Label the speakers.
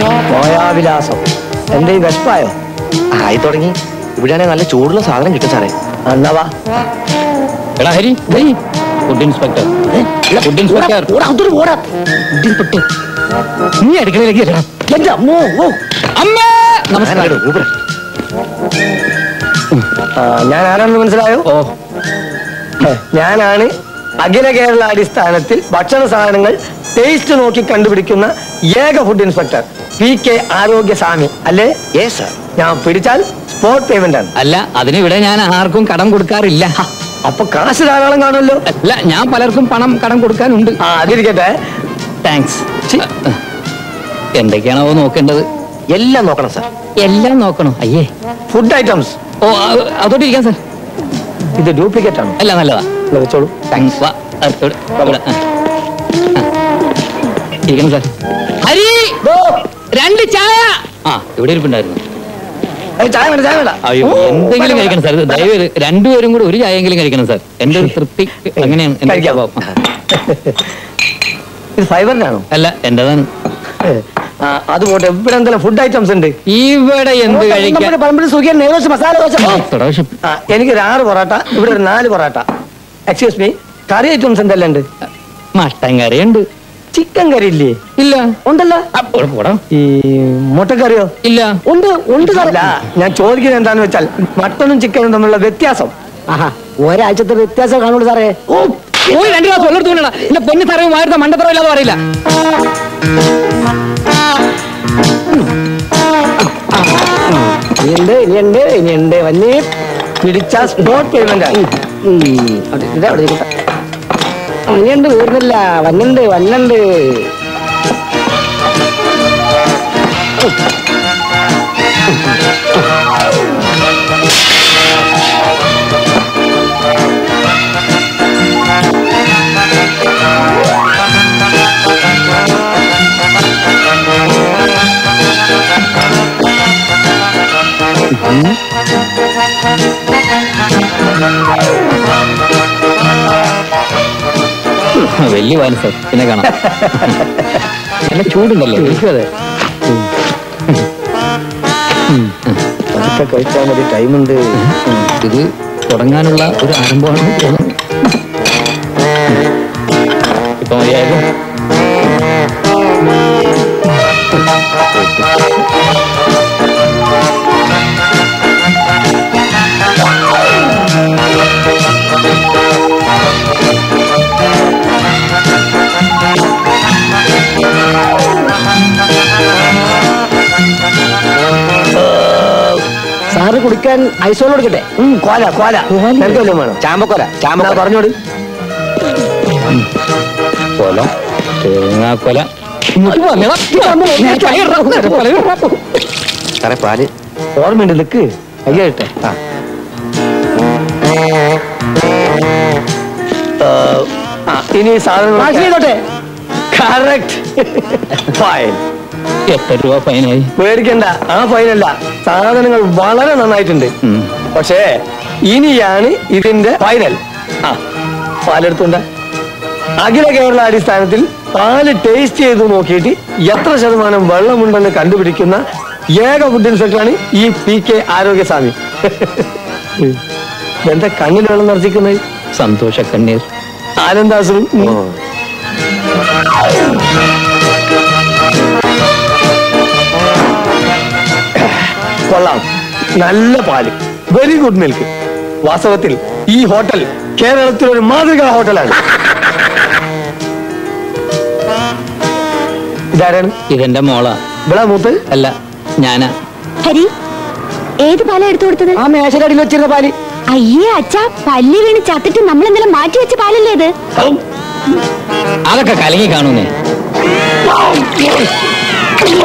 Speaker 1: മോയാവിലാസം എന്റെ ഈ വിശപ്പായോ
Speaker 2: ആയി തുടങ്ങി ഇവിടെയാണെങ്കിൽ നല്ല ചൂടുള്ള സാധനം കിട്ടും സാറേ
Speaker 1: എന്നാവാ
Speaker 3: എടാ Hari food inspector food inspector നീ അടുക്കളയിലേക്ക് ചെല്ലണം
Speaker 1: എന്റെ അമ്മോ ഓ
Speaker 3: അമ്മേ നമസ്കാരം
Speaker 2: ഊബർ.
Speaker 1: ആ, ഞാൻ ആരാണെന്ന് മനസ്സിലായോ
Speaker 3: ഓ
Speaker 1: ഏ, ഞാനാണ് അഖില കേരള അടിസ്ഥാനത്തിൽ ഭക്ഷണ സാധനങ്ങൾ ടേസ്റ്റ് നോക്കി കണ്ടുപിടിക്കുന്ന ഏക food inspector P K Arogyaswamy അല്ലേ
Speaker 2: Yes, sir.
Speaker 1: ഞാൻ പിടിച്ചാൽ സ്പോട്ട് പേയ്മെന്റ് ആണ്
Speaker 3: അല്ല അതിനിവിടെ ഞാൻ ആർക്കും കടം കൊടുക്കാറില്ല
Speaker 1: അപ്പൊ കാശ് ധാരാളം കാണുമല്ലോ
Speaker 3: അല്ല ഞാൻ പലർക്കും പണം കടം കൊടുക്കാനുണ്ട്
Speaker 1: ആ അതിരിക്കട്ടെ
Speaker 3: താങ്ക്സ് എന്തൊക്കെയാണോ നോക്കേണ്ടത്
Speaker 2: എല്ലാം നോക്കണം സാർ
Speaker 3: എല്ലാം നോക്കണം അയ്യേ
Speaker 1: ഫുഡ് ഐറ്റംസ്
Speaker 3: ഓ അത് അതോട്ട് ഇരിക്കാം സാർ
Speaker 1: ഇത് ഡ്യൂപ്ലിക്കേറ്റ് ആണോ
Speaker 3: അല്ല നല്ലതാ
Speaker 1: ഇത് വെച്ചോളൂ
Speaker 3: താങ്ക്സ് വാ അത് ഇവിടെ, ഇവിടെ, ആ. ആ. ഇരിക്കണം സാർ ഹരി രണ്ട് ചായ ആ ഇവിടെ ഇരിപ്പുണ്ടായിരുന്നു
Speaker 1: ഏ, ചായ വേണ്ട ചായ വേണ്ട
Speaker 3: അയ്യോ
Speaker 1: ഓ,
Speaker 3: എന്തെങ്കിലും
Speaker 1: വേണ്ട,
Speaker 3: കഴിക്കണം സാർ
Speaker 1: വേണ്ട.
Speaker 3: ദയവ് രണ്ടുപേരും കൂടെ ഒരു ചായയെങ്കിലും കഴിക്കണം സാർ എന്റെ ഒരു തൃപ്തി അങ്ങനെയാണ് എന്റെ
Speaker 1: കഴിക്കാം.
Speaker 3: സ്വഭാവം.
Speaker 1: ഇത് ഫൈബറിനാണോ
Speaker 3: അല്ല എന്റേതാണ്
Speaker 1: ആ, അത് പോട്ടെ ഇവിടെ എന്തെല്ലാം ഫുഡ് ഐറ്റംസ് ഉണ്ട്
Speaker 3: ഇവിടെ എന്ത് കഴിക്കാൻ
Speaker 1: നമ്മുടെ പറമ്പിൽ സുഖിയൻ നെയ്ദോശ മസാല ദോശ
Speaker 3: ആ, തുടവശ്യം.
Speaker 1: ആ, എനിക്ക് ഒരു ആറ് പൊറോട്ട ഇവിടെ ഒരു നാല് parotta excuse me curry items എന്തെല്ലാം ഉണ്ട്
Speaker 3: മട്ടൻ കറിയുണ്ട്
Speaker 1: ചിക്കൻ കറി ഇല്ലേ
Speaker 3: ഇല്ല
Speaker 1: ഉണ്ടല്ലോ
Speaker 3: ആ, പോടാ, പോടാ.
Speaker 1: ഈ മുട്ടക്കറിയോ
Speaker 3: ഇല്ല
Speaker 1: ഉണ്ട് ഉണ്ട് അല്ല ഞാൻ ചോദിക്കുന്നത് എന്താന്ന് വെച്ചാൽ മട്ടനും ചിക്കനും തമ്മിലുള്ള വ്യത്യാസം ഒരാഴ്ചത്തെ വ്യത്യാസം കാണുള്ളൂ സാറേ
Speaker 3: ഓ പോയി രണ്ടു ക്ലാസ് വെള്ളം എടുത്തു കൊണ്ടാ എന്റെ പൊന്നു തറവും വാർത്ത മണ്ടത്തറവും ഇല്ലാതെ പറയില്ല
Speaker 1: ഇനിയുണ്ട് ഇനിയുണ്ട് ഇനിയുണ്ട് വന്നി പിടിച്ച സ്പോട്ട് പേയ്മെന്റ് വന്നിയുണ്ട് വീർന്നില്ല വന്നുണ്ട് വന്നുണ്ട്
Speaker 3: വലിയ വാല് സാർ പിന്നെ കാണാം നല്ല ചൂടുണ്ടല്ലോ
Speaker 1: അതെ അതൊക്കെ കഴിച്ചാൽ മതി ടൈമുണ്ട്
Speaker 3: ഇത് തുടങ്ങാനുള്ള ഒരു ആരംഭമാണ് തോന്നുന്നു ഇപ്പൊ മതിയായത്
Speaker 1: സാറ് കുടിക്കാൻ ഐസോൾ കൊടുക്കട്ടെ കോല കോല നിനക്ക് വല്ലതും വേണം
Speaker 2: ചാമ്പക്കൊല
Speaker 1: എന്നാ
Speaker 2: ചാമ്പക്കൊല
Speaker 1: പറഞ്ഞോട്
Speaker 3: കൊല തേങ്ങാക്കൊല ഇങ്ങോട്ട് വന്നേ, വാ. ഞാൻ കൈ ഇടറാ, കൊല ഇടറാ.
Speaker 2: സാറേ പാല്
Speaker 1: ഓർമ്മയുണ്ട് നിക്ക് അയ്യട്ടെ
Speaker 2: ആ
Speaker 1: ഇനി സാധനങ്ങൾ കറക്റ്റ് ഫൈൻ
Speaker 3: എത്ര രൂപ ഫൈനായി
Speaker 1: പേടിക്കണ്ട ആ ഫൈനല്ല സാധനങ്ങൾ വളരെ നന്നായിട്ടുണ്ട്
Speaker 3: ഉം.
Speaker 1: പക്ഷേ ഇനിയാണ് ഇതിന്റെ ഫൈനൽ ആ പാലെടുത്തുണ്ട് അഖില കേരള അടിസ്ഥാനത്തിൽ പാല് ടേസ്റ്റ് ചെയ്ത് നോക്കിയിട്ട് എത്ര ശതമാനം വെള്ളമുണ്ടെന്ന് കണ്ടുപിടിക്കുന്ന ഏക ഫുഡ് ഇൻസ്പെക്ടറാണ് ഈ പി കെ ആരോഗ്യസ്വാമി എന്താ കണ്ണിൽ വെള്ളം നിറച്ചിക്കുന്നത്
Speaker 3: സന്തോഷ കണ്ണീർ
Speaker 1: ആനന്ദാസും
Speaker 2: ഓ
Speaker 1: കൊള്ളാം നല്ല പാല് വെരി ഗുഡ് മിൽക്ക് വാസ്തവത്തിൽ ഈ ഹോട്ടൽ കേരളത്തിൽ ഒരു മാതൃകാ ഹോട്ടലാണ് ഇതാരാണ്
Speaker 3: ഇതെന്റെ മോളാ
Speaker 1: ഇവിടെ മൂത്ത്
Speaker 3: അല്ല ഞാനാ
Speaker 4: ഹരി ഏത് പാലാ എടുത്തു കൊടുത്തത്
Speaker 1: ആ മേശരടിയിൽ വെച്ചിരുന്ന പാല്
Speaker 4: അയ്യേ അച്ഛാ പല്ലി വീണ് ചത്തിട്ട് നമ്മൾ എന്തെങ്കിലും മാറ്റി വെച്ച പാലല്ലേ ഇത്
Speaker 3: അതൊക്കെ കലങ്ങി കാണൂന്നേ